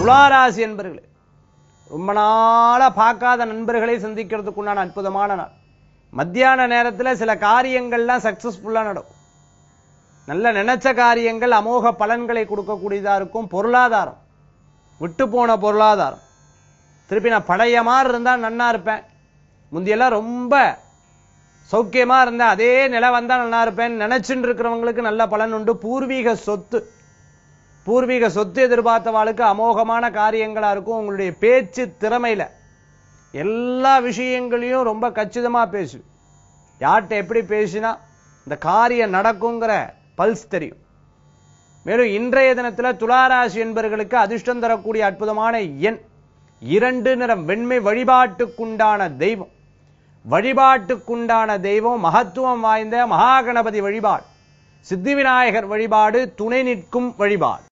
துளாராசி என்பர்களே ரொம்ப நாளா பார்க்காத நண்பர்களை சந்திக்கிறதுக்கு உண்டான அற்புதமான நாள் மத்தியான நேரத்துல சில காரியங்கள்லாம் சக்சஸ்ஃபுல்லா நடக்கும் நல்ல நினைச்ச காரியங்கள் அமோக பலன்களை கொடுக்கக்கூடியதா இருக்கும் பொருளாதாரம் விட்டு போன பொருளாதாரம் திருப்பி நான் பழைய மாதிரி இருந்தா நன்னா இருப்பேன் முந்தியெல்லாம் ரொம்ப சௌக்கியமா இருந்தா அதே நிலை வந்தா நல்லா இருப்பேன் நினைச்சுட்டு இருக்கிறவங்களுக்கு நல்ல பலன் உண்டு பூர்வீக சொத்து பூர்வீக சொத்து எதிர்பார்த்தவாளுக்கு அமோகமான காரியங்களா இருக்கும் உங்களுடைய பேச்சு திறமையில எல்லா விஷயங்களையும் ரொம்ப கச்சிதமா பேசு யார்கிட்ட எப்படி பேசினா இந்த காரியம் நடக்குங்கிற பல்ஸ் தெரியும் மேலும் இன்றைய தினத்துல துளாராசி என்பவர்களுக்கு அதிர்ஷ்டம் தரக்கூடிய அற்புதமான எண் இரண்டு நிறம் வெண்மை வழிபாட்டுக்குண்டான தெய்வம் வழிபாட்டுக்குண்டான தெய்வம் மகத்துவம் வாய்ந்த மகாகணபதி வழிபாடு சித்தி விநாயகர் வழிபாடு துணை நிற்கும் வழிபாடு